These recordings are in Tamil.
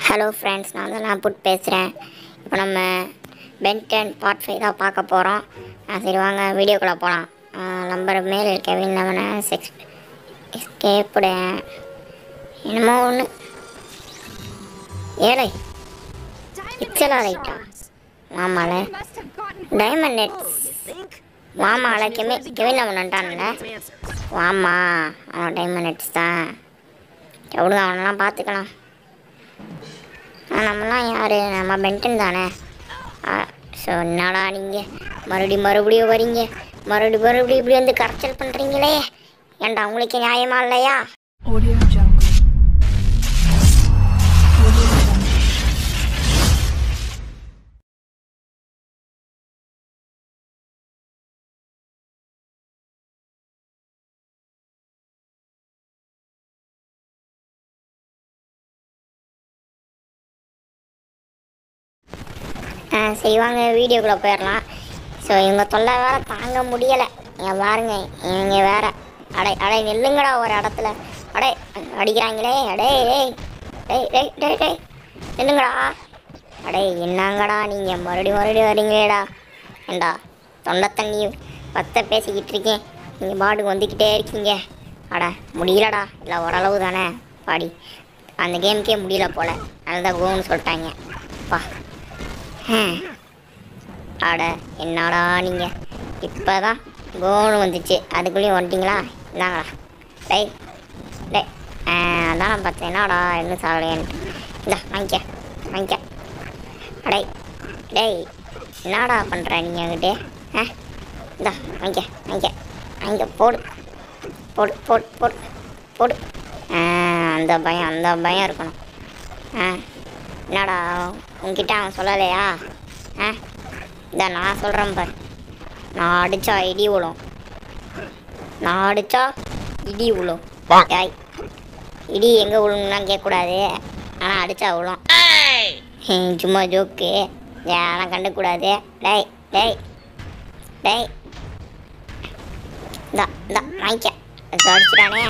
ஹலோ ஃப்ரெண்ட்ஸ் நான் தான் நான் புட் பேசுகிறேன் இப்போ நம்ம பென்டென் பார்ட் ஃபைவ் தான் பார்க்க போகிறோம் சரி வாங்க வீடியோக்குள்ளே போகலாம் நம்பர் மேல் கெவின் லெவனை செக்ஸ் எஸ்கேப்புட என்னமோ ஒன்று ஏழை பிக்சலா லைட்டா மாமால டைமண்ட் நெட்ஸ் மாமால கெமி கெவின் லெவன் வந்துட்டான்ல வாமா அவன் டைமண்ட் நெட்ஸ் தான் எவ்வளோ அவனெல்லாம் பார்த்துக்கலாம் ஆ, நம்மலாம் யார் நம்ம பென்டன் தானே ஸோ என்னடா நீங்கள் மறுபடியும் மறுபடியும் வரீங்க மறுபடியும் மறுபடியும் இப்படி வந்து கரைச்சல் பண்ணுறீங்களே ஏன்டா உங்களுக்கு நியாயமா இல்லையா Audio Jungle. Audio Jungle. ஆ சரி வாங்க வீடியோக்குள்ளே போயிடலாம் ஸோ இவங்க தொல்லை வேற தாங்க முடியலை இங்கே பாருங்க இவங்க வேற அடை அடை நில்லுங்கடா ஒரு இடத்துல அடே அடிக்கிறாங்களே அடே டேய் டேய் டேய் டேய் டேய் நில்லுங்கடா அடே என்னங்கடா நீங்கள் மறுபடியும் மறுபடியும் வரீங்களேடா ஏண்டா தொண்டை தண்ணி பத்த பேசிக்கிட்டு இருக்கேன் நீங்கள் பாட்டுக்கு வந்துக்கிட்டே இருக்கீங்க அட முடியலடா இல்லை ஓரளவு தானே பாடி அந்த கேமுக்கே முடியல போல அதுதான் கோன்னு சொல்லிட்டாங்க பா ஹம். அட என்னடா நீங்கள் இப்போ தான் கோன்னு வந்துச்சு அதுக்குள்ளேயும் வந்துட்டீங்களா இந்தாங்களா டேய் டேய் ஆ, அதான் நான் பார்த்தேன் என்னடா இன்னும் சாகலையன்ட்டு இந்தா வாங்கிக்க வாங்கிக்க அடே டேய் என்னடா பண்ணுற நீங்கள் என்கிட்ட ஆ இந்தா வாங்கிக்க வாங்கிக்க வாங்கிக்க போடு போடு போடு போடு போடு ஆ, அந்த பயம் அந்த பயம் இருக்கணும் ஆ என்னடா உன்கிட்ட அவன் சொல்லலையா ஆ இந்த நான் சொல்கிறேன் பாரு நான் அடித்தா இடி விழும் நான் அடித்தா இடி விழும் ஏய் இடி எங்கே விழுணும்லாம் கேட்கக்கூடாது ஆனால் அடித்தா விழும் ஹம், சும்மா ஜோக்கு யாரும் கண்டுக்கூடாது டேய் டேய் டேய் இந்தா இந்தா வாங்கிக்க இது அடிச்சிட்டானே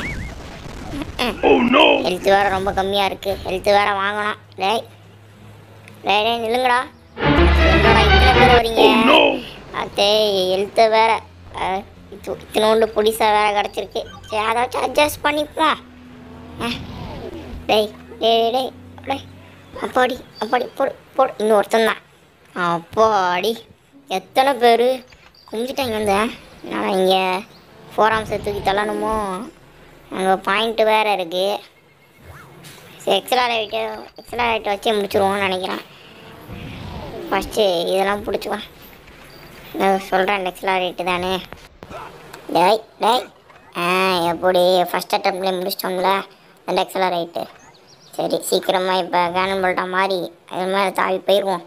ஹெல்த் வேற ரொம்ப கம்மியாக இருக்கு ஹெல்த் வேற வாங்கணும் டேய் டேய் டேய் நில்லுங்கடா என்னடா இத்தனை பேர் வரீங்க அத்தே ஹெல்த்து வேற அஹ், இது இத்தினோண்டு புடிசா வேற கிடச்சிருக்கு சரி அதாச்சும் அட்ஜஸ்ட் பண்ணிப்போம் அஹ், டேய் டேய் டேய் டேய் அப்பாடி அப்பாடி போடு போடு இன்னொருத்தன் தான் அப்பாடி எத்தனை பேர் குமிச்சிட்டாங்க இந்த நான் இங்கே ஃபோராம்ஸை தூக்கி தள்ளணுமோ அங்கே பாயிண்ட்டு வேறு இருக்குது சரி எக்ஸ்ட்ரா லைட்டு எக்ஸ்ட்ரா லைட்டை வச்சே முடிச்சிருவோம்னு நினைக்கிறேன் ஃபஸ்ட்டு இதெல்லாம் பிடிச்சிக்கலாம் நான் சொல்கிறேன் எக்ஸ்ட்ரா ரேட்டு தானே டேய் டேய் ஆ எப்படி ஃபஸ்ட் அட்டம்ப்ட்லேயே முடிச்சிட்டோம்ல அந்த எக்ஸ்ட்ரா ரைட்டு சரி சீக்கிரமாக இப்போ கேனன் போல்ட்டா மாறி அது மாதிரி தாவி போயிடுவோம்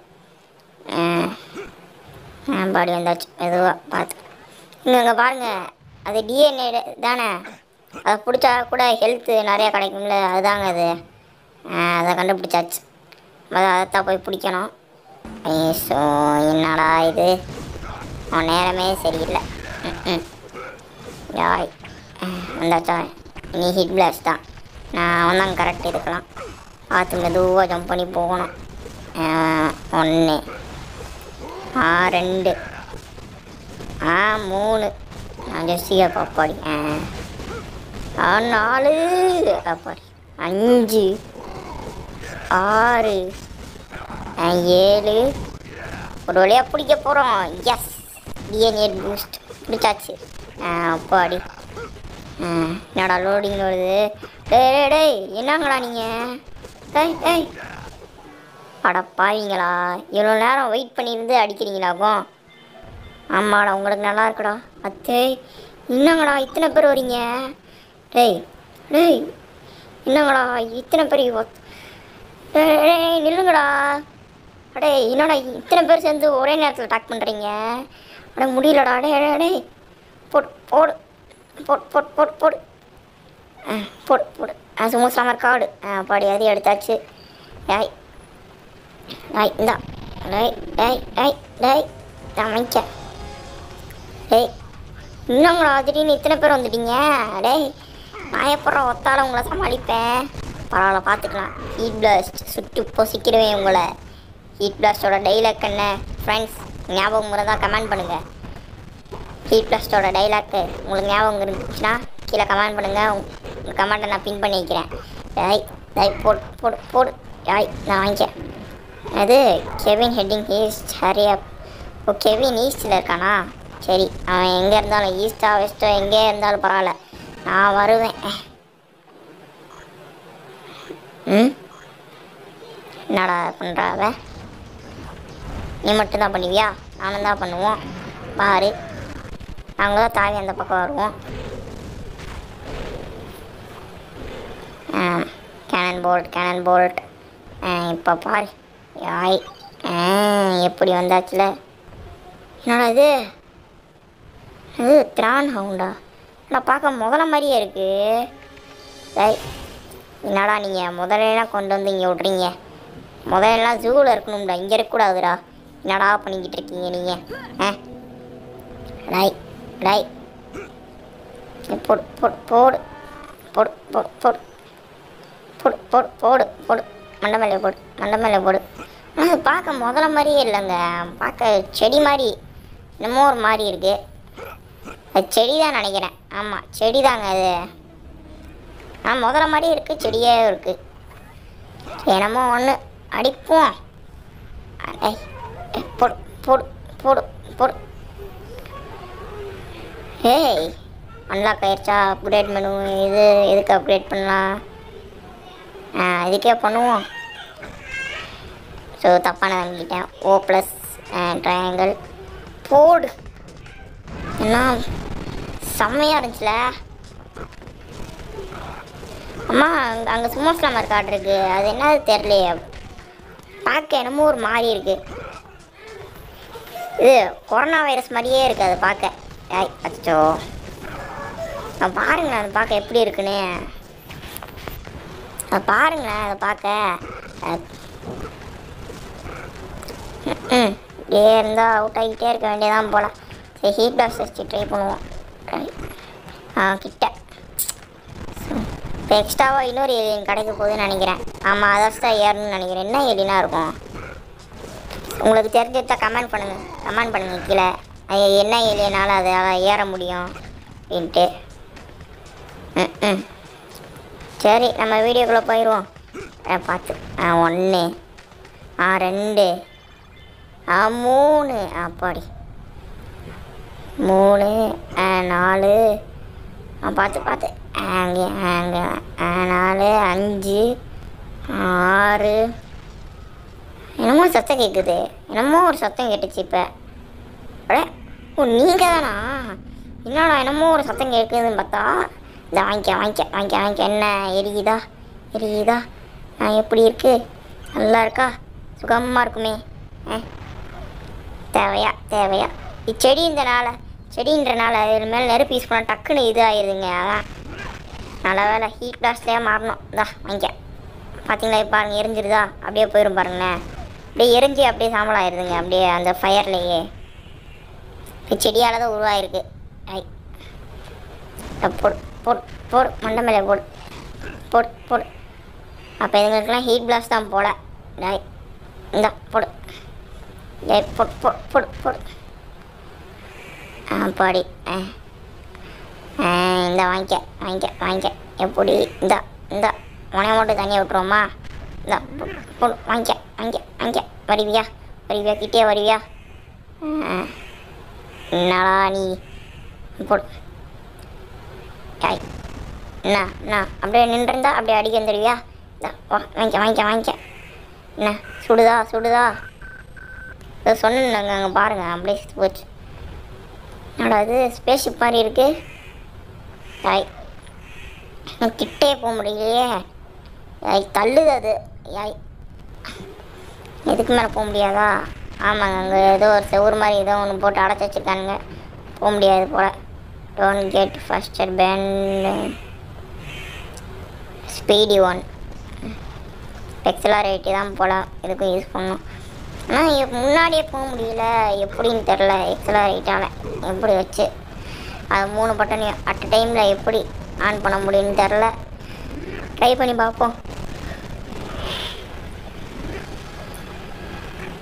ஆ பாடி வந்தாச்சு மெதுவாக பார்த்து இங்கே இங்கே பாருங்கள் அது டிஎன்ஏ தானே அதை பிடிச்சா கூட ஹெல்த்து நிறையா கிடைக்கும்ல அதுதாங்க அது ஆ, அதை கண்டுபிடிச்சாச்சு அதை அதைத்தான் போய் பிடிக்கணும் ஸோ என்னடா இது அவன் நேரமே சரியில்லை ம் யாய் வந்தாச்சா நீ ஹிட் பிளாஸ் தான் நான் அவன் தான் கரெக்ட் இருக்கலாம் பார்த்து மெதுவாக ஜம்ப் பண்ணி போகணும் ஒன்று ஆ ரெண்டு ஆ மூணு நான் ஜெஸ்ஸிகா பாப்பாடி ஆ ஆ நாலு அப்பாடி அஞ்சு ஆறு ஆ, ஏழு ஒரு வழியாக பிடிக்க போகிறோம் எஸ் டிஎன்ஏ பூஸ்ட் பிடிச்சாச்சு ஆ, அப்பாடி ஆ, என்னடா லோடிங் வருது டேய் டேய் டேய் என்னங்கடா நீங்கள் டேய் டேய் அட பாவீங்களா இவ்வளோ நேரம் வெயிட் பண்ணியிருந்து அடிக்கிறீங்களாக்கும் ஆமாடா உங்களுக்கு நல்லா இருக்குடா அத்தே என்னங்கடா இத்தனை பேர் வரீங்க டேய் டேய் என்னங்கடா இத்தனை பேர் இவ- டேய் டேய், நில்லுங்கடா அடே என்னடா இத்தனை பேர் சேர்ந்து ஒரே நேரத்தில் அட்டாக் பண்ணுறீங்க அட முடியலடா டே டே டேய் போடு போடு போடு போடு போடு போடு ஆ போடு போடு ஆ சும்மா சமர் காடு ஆ பாடி அதையும் எடுத்தாச்சு ஏய் டேய் இந்தா டேய் டேய் டேய் டேய் அமைக்க டேய் இன்னுங்களா திடீர்னு இத்தனை பேர் வந்துட்டீங்க டேய் நான் எப்பறம் ஒத்தால உங்களை சமாளிப்பேன் பரவாயில்ல பார்த்துக்கலாம் ஹீட் பிளாஸ்ட் சுட்டு பொசிக்கிறவே உங்களை ஹீட் பிளாஸ்டோட டைலாக் என்ன ஃப்ரெண்ட்ஸ் ஞாபகம் இருந்தால் கமெண்ட் பண்ணுங்கள் ஹீட் பிளாஸ்டோட டைலாக்கு உங்களுக்கு ஞாபகம் இருந்துச்சுன்னா கீழே கமெண்ட் பண்ணுங்கள் உங்கள் கமெண்ட்டை நான் பின் பண்ணி வைக்கிறேன் டேய் டேய் போடு போடு போடு யாய் நான் வாங்கிக்கிறேன் அது Kevin heading east hurry up oh Kevin ஈஸ்டில் இருக்கானா சரி அவன் எங்கே இருந்தாலும் ஈஸ்டா வெஸ்டோ எங்கே இருந்தாலும் பரவாயில்ல நான் வருவேன் ம் என்னடா பண்ணுறா அவ நீ மட்டும்தான் பண்ணுவியா நானும் தான் பண்ணுவோம் பாரு நாங்கள் தான் தாவி அந்த பக்கம் வருவோம் கேனன் போல்ட் கேனன் போல்ட் இப்போ பாரு யாய் ஆ, எப்படி வந்தாச்சுல என்னடா இது இது திரான் ஹவுண்டா நான் பார்க்க முதல்ல மாதிரியே இருக்கு டேய் என்னடா நீங்கள் முதலையெல்லாம் கொண்டு வந்து இங்கே விட்றீங்க முதலெல்லாம் ஜூவில் இருக்கணும்டா இங்கே இருக்கக்கூடாதுடா என்னடா பண்ணிக்கிட்டு இருக்கீங்க நீங்கள் ஆ டாய் டாய் போடு போடு போடு போடு போடு போடு போடு போடு போடு போடு மண்டை மேலே போடு மண்டை மேலே போடு ஆனால் அது பார்க்க முதல்ல மாதிரியே இல்லைங்க பார்க்க செடி மாதிரி என்னமோ ஒரு மாதிரி இருக்கு அது செடி தான் நினைக்கிறேன் ஆமாம் செடி தாங்க அது ஆ முதல்ல மாதிரி இருக்குது செடியே இருக்குது என்னமோ ஒன்று அடிப்போம் ஐ, ஐ, போடு போடு போடு போடு ஏய் அன்லாக் ஆயிடுச்சா அப்கிரேட் மெனு இது எதுக்கு அப்கிரேட் பண்ணலாம் ஆ இதுக்கே பண்ணுவோம் ஸோ தப்பான வாங்கிட்டேன் ஓ ப்ளஸ் ட்ரையாங்கிள் போடு என்ன செம்மையாக இருந்துச்சுல அம்மா அங்கே அங்கே சும்மா ஃப்ளமர் கார்டு இருக்கு அது என்னது தெரியலையே பார்க்க என்னமோ ஒரு மாதிரி இருக்கு இது கொரோனா வைரஸ் மாதிரியே இருக்கு அது பார்க்க ஏய் அச்சோ நான் பாருங்களேன் அது பார்க்க எப்படி இருக்குன்னு அது பாருங்களேன் அதை பார்க்க அஹ், ம் இப்படியே இருந்தால் அவுட் ஆகிட்டே இருக்க வேண்டியதான் போல சரி ஹீட் பாக்ஸ் வச்சு ட்ரை பண்ணுவோம் ஆ கிட்ட இப்போ எக்ஸ்ட்ராவாக இன்னொரு ஏலியன் கிடைக்க போகுதுன்னு நினைக்கிறேன் ஆமாம் அதை தான் ஏறணும்னு நினைக்கிறேன் என்ன ஏலியனாக இருக்கும் உங்களுக்கு தெரிஞ்சிருந்தா கமெண்ட் பண்ணுங்கள் கமெண்ட் பண்ணுங்கள் கீழே அது என்ன ஏலியனால் அதால் ஏற முடியும் அப்படின்ட்டு ம் ம் சரி நம்ம வீடியோக்குள்ளே போயிடுவோம் ஆ பார்த்து ஆ ஒன்று ஆ ரெண்டு ஆ மூணு அப்பாடி மூணு ஆ நாலு ஆ பார்த்து பார்த்து அங்கே அங்கே ஆ நாலு அஞ்சு ஆறு என்னமோ சத்தம் கேட்குது என்னமோ ஒரு சத்தம் கேட்டுச்சு இப்போ அடே ஓ நீங்கள் தானா என்னடா என்னமோ ஒரு சத்தம் கேட்குதுன்னு பார்த்தா இந்த வாங்கிக்க வாங்கிக்க வாங்கிக்க வாங்கிக்க என்ன எரியுதா எரியுதா ஆ எப்படி இருக்கு நல்லா இருக்கா சுகமாக இருக்குமே ஆ தேவையா தேவையா இச்செடி இந்தனால செடின்றனால இது மேலே நெருப்பு யூஸ் பண்ணால் டக்குன்னு இது ஆயிடுதுங்க அதான் நல்ல வேலை ஹீட் கிளாஸ்லேயே மாறணும் இந்தா வாங்கிக்க பார்த்தீங்களா இப்போ பாருங்க எரிஞ்சிருதா அப்படியே போயிடும் பாருங்களேன் அப்படியே எரிஞ்சு அப்படியே சாம்பல் ஆயிடுதுங்க அப்படியே அந்த ஃபயர்லேயே செடியால் தான் உருவாயிருக்கு ஐ இத போடு போடு போடு மண்டை மேலே போடு போடு போடு அப்போ இதுங்களுக்கெல்லாம் ஹீட் பிளாஸ்ட் தான் போல டாய் இந்தா போடு டேய் போடு போடு போடு போடு ஆ பாடி ஆ ஆ இந்த வாங்கிக்க வாங்கிக்க வாங்கிக்க எப்படி இந்த இந்த உனைய மட்டும் தனியாக விட்டுருவோமா இந்த போடு, போடு வாங்கிக்க வாங்கிக்க வாங்கிக்க வருவியா வருவியா கிட்டே வருவியா ஆ, என்னடா நீ போடு ஐ என்ன என்ன அப்படியே நின்றுருந்தா அப்படியே அடிக்க வந்துடுவியா இந்த வா வாங்கிக்க வாங்கிக்க வாங்கிக்க என்ன சுடுதா சுடுதா இதை சொன்னாங்க அங்கே பாருங்கள் அப்படியே செத்து போச்சு என்னடா இது ஸ்பேஸ்ஷிப் மாதிரி இருக்கு ஐ இன்னும் கிட்டே போக முடியலையே ஐ தள்ளுது அது ஐ எதுக்கு மேலே போக முடியாதா ஆமாங்க அங்கே ஏதோ ஒரு செவுறு மாதிரி ஏதோ ஒன்று போட்டு அடைச்சி வச்சுருக்கானுங்க போக முடியாது போல் டோன் கெட் ஃபஸ்டர் பேண்ட் ஸ்பீடி ஒன் எக்ஸலாரேட்டி தான் போல் இதுக்கும் யூஸ் பண்ணணும் ஆனால் முன்னாடியே போக முடியல எப்படின்னு தெரில எக்ஸலாரேட்டால் எப்படி வச்சு அது மூணு பட்டனையும் அட் டைமில் எப்படி ஆன் பண்ண முடியும்னு தெரில ட்ரை பண்ணி பார்ப்போம்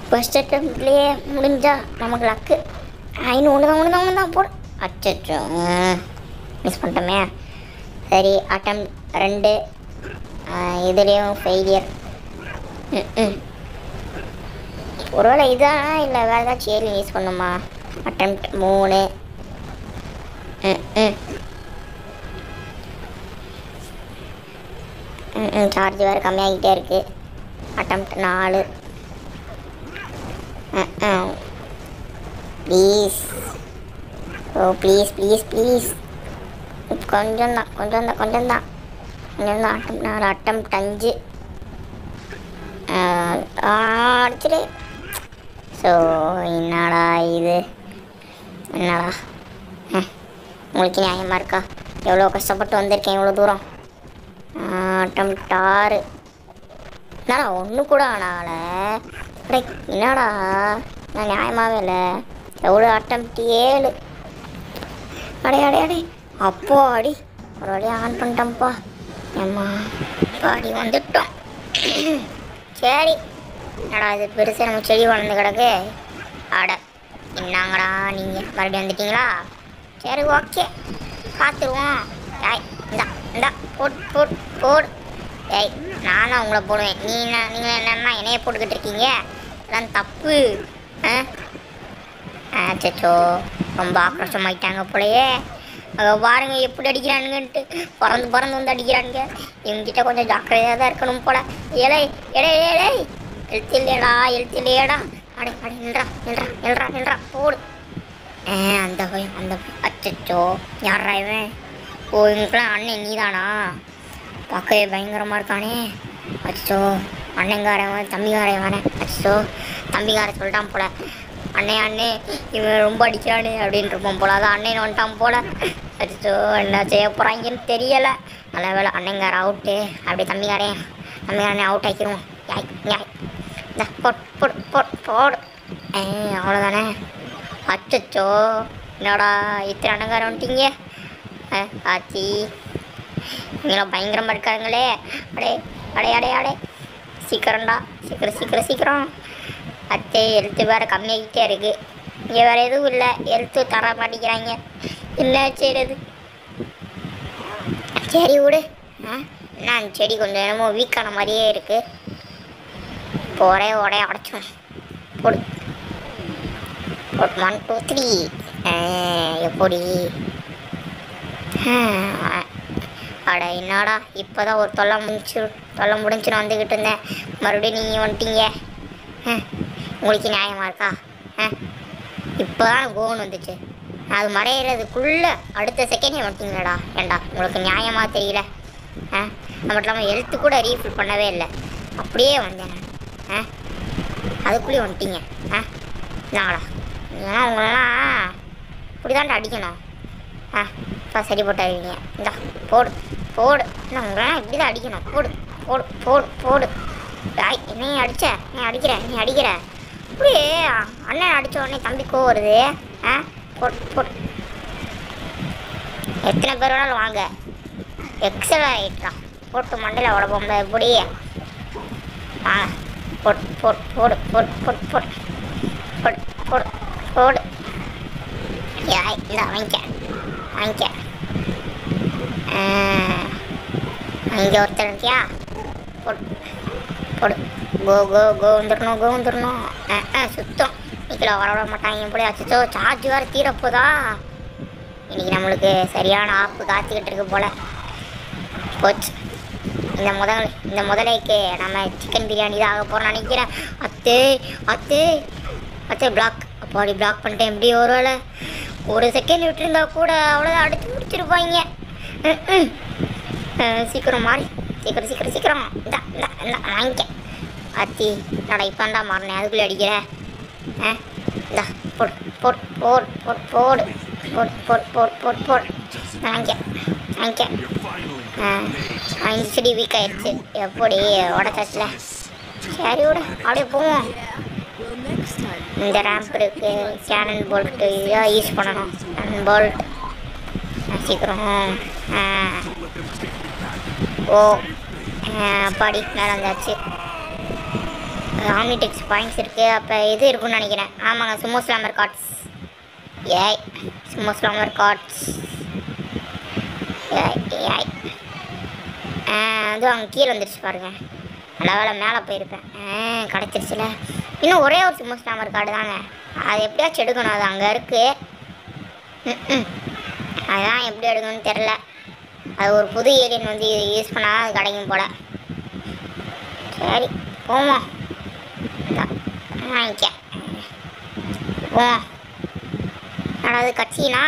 ஃபஸ்ட் அட்டம்ப்ட்லேயே முடிஞ்சா நமக்கு லக்கு ஐநூறு ஒன்று தான் ஒன்று தான் ஒன்று தான் போடு அச்சோ மிஸ் பண்ணிட்டோமே சரி அட்டம் ரெண்டு இதுலேயும் ஃபெயிலியர் ம் ம் ஒருவேளை இதானா இல்லை வேறு ஏதாச்சும் ஏழு யூஸ் பண்ணுமா அட்டம் மூணு ம் ம் ம் ம் சார்ஜ் வேறு கம்மியாகிட்டே இருக்குது அட்டம் நாலு ம் ம் please oh please please please கொஞ்சம் தான் கொஞ்சம் தான் கொஞ்சம் தான் கொஞ்சம் தான் அட்டம் நாலு அட்டம் அஞ்சு அடிச்சிடு ஸோ என்னடா இது என்னடா ம், உங்களுக்கு நியாயமாக இருக்கா எவ்வளோ கஷ்டப்பட்டு வந்திருக்கேன் இவ்வளோ தூரம் அட்டம் ஆறு என்னடா ஒன்று கூட ஆனால அடே என்னடா நான் நியாயமாகவே இல்லை எவ்வளோ அட்டம் ஏழு அடே அடே அடே அப்போ அடி ஒரு வழியாக ஆன் பண்ணிட்டோம்ப்பா ஏம்மா பாடி வந்துட்டோம் சரி என்னடா இது பெருசாக நம்ம செடி வளர்ந்து கிடக்கு அட என்னங்கடா நீங்கள் மறுபடியும் வந்துட்டீங்களா சரி ஓகே பார்த்துருவோம் ஏய் இந்தா இந்தா போட் போட் போடு ஏய் நான் தான் உங்களை போடுவேன் நீ என்ன நீங்கள் என்னன்னா என்னைய போட்டுக்கிட்டு இருக்கீங்க இதெல்லாம் தப்பு ஆ அச்சோ ரொம்ப ஆக்ரோஷமாயிட்டாங்க போலயே அங்கே பாருங்க எப்படி அடிக்கிறானுங்கன்ட்டு பறந்து பறந்து வந்து அடிக்கிறானுங்க இவங்கிட்ட கொஞ்சம் ஜாக்கிரதையாக தான் இருக்கணும் போல ஏழை எடே ஏழை எழுத்து இல்லையடா எழுத்து இல்லையடா அடே அடே நின்றா நின்றா நின்றா நின்றா போடு ஆ அந்த பையன் அந்த பையன் அச்சச்சோ யாரா இவன் ஓ இவங்களுக்குலாம் அண்ணன் நீதானா பார்க்கவே பயங்கரமாக இருக்கானே அச்சோ அண்ணங்காரன் தம்பிக்காரன் வேணே அச்சோ தம்பிக்காரன் சொல்லிட்டான் போல அண்ணே அண்ணே இவன் ரொம்ப அடிக்கிறானே அப்படின்னு இருப்பான் போல அதான் அண்ணன் வந்துட்டான் போல அச்சோ என்ன செய்ய போகிறாங்கன்னு தெரியலை நல்ல வேலை அண்ணங்கார அவுட்டு அப்படி தம்பிக்காரன் தம்பிக்காரனே அவுட் ஆக்கிடுவோம் யாய் யாய் இந்த போட் போட் போட் போடு ஏ அவ்வளோதானே அச்சச்சோ என்னடா இத்தனை அண்ணங்காரன் வந்துட்டீங்க ஆ, ஆச்சி இவங்களாம் பயங்கரமாக இருக்காங்களே அடே அடே அடே அடே சீக்கிரம்டா சீக்கிரம் சீக்கிரம் சீக்கிரம் அத்தே எழுத்து வேறு கம்மியாகிட்டே இருக்குது இங்கே வேறு எதுவும் இல்லை எழுத்து தர மாட்டேங்கிறாங்க என்ன செய்கிறது சரி விடு ஆ என்ன அந்த செடி கொஞ்சம் என்னமோ வீக்கான மாதிரியே இருக்குது இப்போ ஒரே உடைய அடைச்சோம் போடு போட் ஒன் டூ த்ரீ எப்படி ஆ, அட என்னடா இப்போதான் ஒரு தொல்லை முடிச்சு தொல்லை முடிஞ்சு நான் வந்துக்கிட்டு இருந்தேன் மறுபடியும் நீங்கள் வந்துட்டீங்க ஆ, உங்களுக்கு நியாயமா இருக்கா ஆ இப்போ தான் கோவன் வந்துச்சு அது மறையிறதுக்குள்ளே அடுத்த செகண்டே வந்துட்டீங்களடா ஏண்டா உங்களுக்கு நியாயமாக தெரியல ஆ அது மட்டும் இல்லாமல் எழுத்து கூட ரீஃபில் பண்ணவே இல்லை அப்படியே வந்தேன் நான் ஆ அதுக்குள்ளேயே வந்துட்டீங்க ஆ நாங்களா ஏன்னா உங்களெல்லாம் இப்படி தான்டா அடிக்கணும் ஆ இப்போ சரி போட்டு அடிங்க இந்தா போடு போடு என்ன உங்களெல்லாம் இப்படி தான் அடிக்கணும் போடு போடு போடு போடு ஆய் என்னையும் அடிச்ச நீ அடிக்கிற நீ அடிக்கிற அப்படியே அண்ணன் அடித்த உடனே தம்பி கோவம் வருது ஆ போடு போடு எத்தனை பேர் வேணாலும் வாங்க எக்ஸல் ஆகிட்டா போட்டு மண்டையில் உடம்பு எப்படி வாங்க போடு போடு போடு போடு போடு போடு போடு போடு போடு யாய் இந்த வாங்கிக்க வாங்கிக்க அங்கே ஒருத்தர் இருக்கியா போடு போடு கோ கோ கோ வந்துடணும் கோ வந்துடணும் ஆ ஆ சுத்தம் இன்னைக்கு வர விட மாட்டாங்க இப்படி அச்சோ சார்ஜ் வேறு தீரப்போதா இன்னைக்கு நம்மளுக்கு சரியான ஆப்பு காத்துக்கிட்டு இருக்கு போல போச்சு இந்த முதல் இந்த முதலைக்கு நம்ம சிக்கன் பிரியாணி தான் ஆக போகிறோம்னு நினைக்கிறேன் அத்தே அத்தே அத்தே பிளாக் அப்பாடி பிளாக் பண்ணிட்டேன் எப்படி ஒரு வேளை ஒரு செகண்ட் விட்டுருந்தா கூட அவ்வளோதான் அடிச்சு முடிச்சிருப்பாங்க ம், ம். அஹ், சீக்கிரம் மாறி சீக்கிரம் சீக்கிரம் சீக்கிரம் இந்த இந்த இந்த வாங்கிக்க அத்தி நடா இப்போண்டா மாறினேன் அதுக்குள்ளே அடிக்கிற ஆ இந்தா போடு போடு போடு போடு போடு போடு போடு போடு போடு போடு வாங்கிக்க வாங்கிக்க ஆ அஞ்சு செடி வீக் ஆயிடுச்சு எப்படி உடச்சாச்சுல சரி விடு அப்படியே போவோம் இந்த ரேம்ப் இருக்கு கேனன் போல்ட்டு இதாக யூஸ் பண்ணணும் கேனன் போல்ட் சீக்கிரம் ஆ. ஓ ஆ, அப்பாடி மேலே வந்தாச்சு ஆம்னிடெக்ஸ் பாயிண்ட்ஸ் இருக்குது அப்போ இது இருக்குன்னு நினைக்கிறேன் ஆமாங்க சுமோ ஸ்லாமர் கார்ட்ஸ் ஏய் சுமோ ஸ்லாமர் கார்ட்ஸ் ஏய் ஏய் ஆ அதுவும் அங்கே கீழே வந்துருச்சு பாருங்க நல்ல வேலை மேலே போயிருப்பேன் ஆ கிடச்சிருச்சுல இன்னும் ஒரே ஒரு சுமோ ஸ்லாமர் கார்டு தாங்க அது எப்படியாச்சும் எடுக்கணும் அது அங்கே இருக்குது ம்ம். அதான் எப்படி எடுக்கணும்னு தெரில அது ஒரு புது ஏலியன் வந்து யூஸ் பண்ணால் அது கிடைக்கும் போல சரி போவோம் இந்தா, வாங்கிக்க போவோம் யாராவது கட்சினா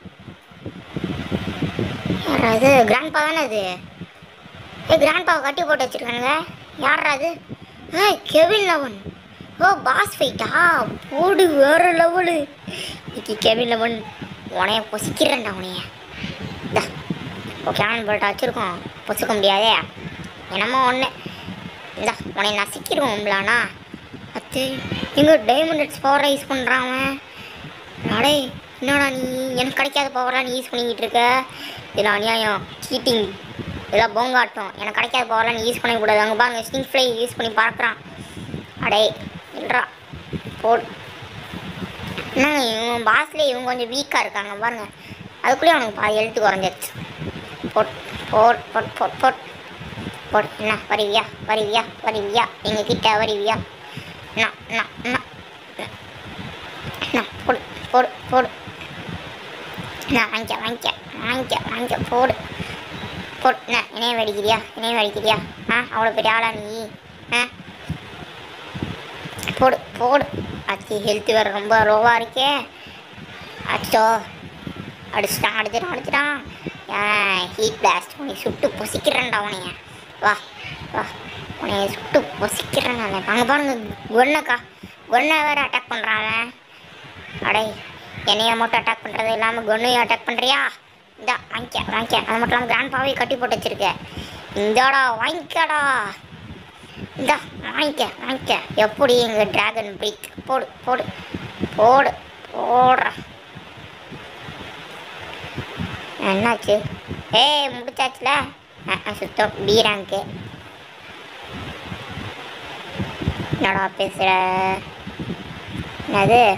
யாராவது கிராண்ட்பா தானே அது ஏ கிராண்ட்பாவை கட்டி போட்டு வச்சிருக்கானுங்க யாரா அது ஏ கெவின் லெவன் ஓ பாஸ் ஃபைட்டா போடு வேற லெவலு இன்னைக்கு கெவின் லெவன் உனைய பொசிக்கிறேன்டா உனைய இந்தா இப்போ கேன் போல்ட்டா வச்சுருக்கோம் பொசுக்க முடியாதே என்னமோ ஒன்று இந்தா உனைய நசிக்கிடுவோம்லாண்ணா அத்து எங்க டைமண்ட் ஹெட்ஸ் பவரை யூஸ் பண்ணுறான் அவன் அடே என்னடா நீ எனக்கு கிடைக்காத பவராக நீ யூஸ் பண்ணிக்கிட்டு இருக்க இதில் அநியாயம் சீட்டிங் இதெல்லாம் போங்காட்டம் எனக்கு கிடைக்காத பவர்லாம் நீ யூஸ் பண்ணக்கூடாது அங்கே பாருங்க ஸ்டிங் ஃப்ளை யூஸ் பண்ணி பார்க்குறான் அடே இல்லைடா போடு என்னங்க இவங்க பாஸ்லேயே இவங்க கொஞ்சம் வீக்காக இருக்காங்க பாருங்க அதுக்குள்ளேயே அவனுக்கு பாதி எழுத்து குறைஞ்சிருச்சு போட் போட் போட் போட் போட் போட் என்ன வருவியா வருவியா வருவியா எங்கள் கிட்ட வருவியா என்ன என்ன என்ன என்ன போடு போடு போடு நான் வாங்கிக்க வாங்கிக்க வாங்கிக்க வாங்கிக்க போடு போடு என்ன இணைய வெடிக்கிறியா இணைய வெடிக்கிறியா ஆ அவ்வளோ பெரிய ஆளா நீ ஆ போடு போடு அச்சி ஹெல்த் வேறு ரொம்ப லோவாக இருக்கே அச்சோ அடிச்சிட்டான் அடிச்சிட்டான் அடிச்சிட்டான் ஹீட் பிளாஸ்ட் உன்னை சுட்டு பொசிக்கிறேன்டா உனைய வா வா உன்னைய சுட்டு பொசிக்கிறேன் நான் அங்கே பாருங்க கொன்னக்கா கொன்னை வேறு அட்டாக் பண்ணுறான் அவன் அடே என்னைய மட்டும் அட்டாக் பண்ணுறது இல்லாமல் கொன்னையும் அட்டாக் பண்ணுறியா இந்தா வாங்கிக்க வாங்கிக்க அது மட்டும் இல்லாமல் கிராண்ட் பாவையை கட்டி போட்டு வச்சிருக்க இந்தாடா வாங்கிக்கடா இந்தா வாங்கிக்க வாங்கிக்க எப்படி எங்கள் டிராகன் பிரீத் போடு போடு போடு போடுறா என்னாச்சு ஏய் முடிச்சாச்சுல அஹ், அஹ், சுத்தம் பி ரேங்க்கு என்னடா பேசுகிற என்னது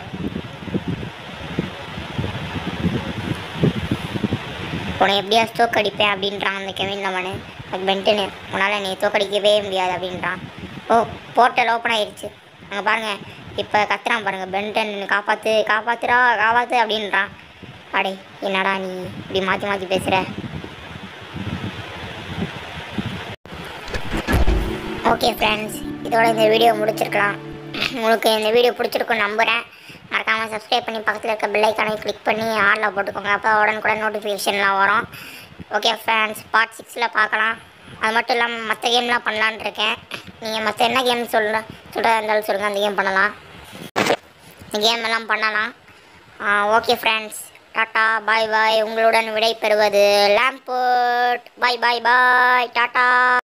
உன்னை எப்படியா ஸ்டோக் அடிப்பேன் அப்படின்றான் அந்த கெவின் லவனு அது பென்டனு உன்னால் நீ தோக்கடிக்கவே முடியாது அப்படின்றான் ஓ போர்ட்டல் ஓப்பன் ஆயிடுச்சு அங்கே பாருங்க இப்போ கத்துறான் பாருங்க பென்டன் காப்பாற்று காப்பாத்துறா காப்பாற்று அப்படின்றான் அடே என்னடா நீ இப்படி மாற்றி மாற்றி பேசுகிற ஓகே ஃப்ரெண்ட்ஸ் இதோட இந்த வீடியோ முடிச்சிருக்கலாம் உங்களுக்கு இந்த வீடியோ பிடிச்சிருக்கும் நம்புகிறேன் மறக்காமல் சப்ஸ்கிரைப் பண்ணி பக்கத்தில் இருக்க பெல் ஐக்கானை கிளிக் பண்ணி ஆளில் போட்டுக்கோங்க அப்போ உடனுக்குடன் நோட்டிஃபிகேஷன்லாம் வரும் ஓகே ஃப்ரெண்ட்ஸ் பார்ட் சிக்ஸில் பார்க்கலாம் அது மட்டும் இல்லாமல் மற்ற கேம்லாம் பண்ணலான்னு இருக்கேன் நீங்கள் மற்ற என்ன கேம் சொல்ல சொல்கிறதா இருந்தாலும் சொல்லுங்கள் அந்த கேம் பண்ணலாம் இந்த கேம் எல்லாம் பண்ணலாம் ஓகே ஃப்ரெண்ட்ஸ் டாட்டா பாய் பாய் உங்களுடன் விடை பெறுவது லேம்போர்ட் பாய் பாய் பாய் டாட்டா